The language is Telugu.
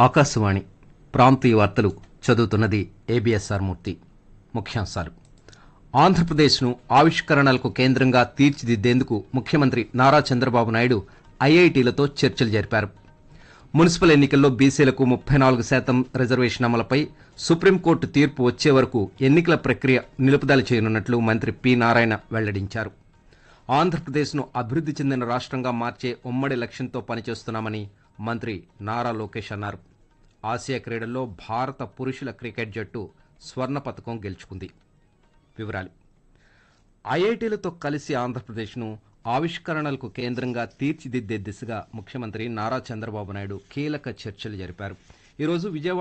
ఆకాశవాణి ప్రాంతీయ వార్తలు చదువుతున్నది ఏబిఎస్ఆర్ మూర్తి ముఖ్యాంశాలు ఆంధ్రప్రదేశ్ను ఆవిష్కరణలకు కేంద్రంగా తీర్చిదిద్దేందుకు ముఖ్యమంత్రి నారా చంద్రబాబు నాయుడు ఐఐటీలతో చర్చలు జరిపారు మున్సిపల్ ఎన్నికల్లో బీసీలకు ముప్పై నాలుగు శాతం రిజర్వేషన్ అమలుపై సుప్రీంకోర్టు తీర్పు వచ్చే వరకు ఎన్నికల ప్రక్రియ నిలుపుదల చేయనున్నట్లు మంత్రి పి నారాయణ వెల్లడించారు ఆంధ్రప్రదేశ్ను అభివృద్ధి చెందిన రాష్ట్రంగా మార్చే ఉమ్మడి లక్ష్యంతో పనిచేస్తున్నామని మంత్రి నారా లోకేష్ అన్నారు ఆసియా క్రీడల్లో భారత పురుషుల క్రికెట్ జట్టు స్వర్ణ పతకం గెలుచుకుంది వివరాలు ఐఐటీలతో కలిసి ఆంధ్రప్రదేశ్ను ఆవిష్కరణలకు కేంద్రంగా తీర్చిదిద్దే దిశగా ముఖ్యమంత్రి నారా చంద్రబాబు నాయుడు కీలక చర్చలు జరిపారు ఈరోజు విజయవాడ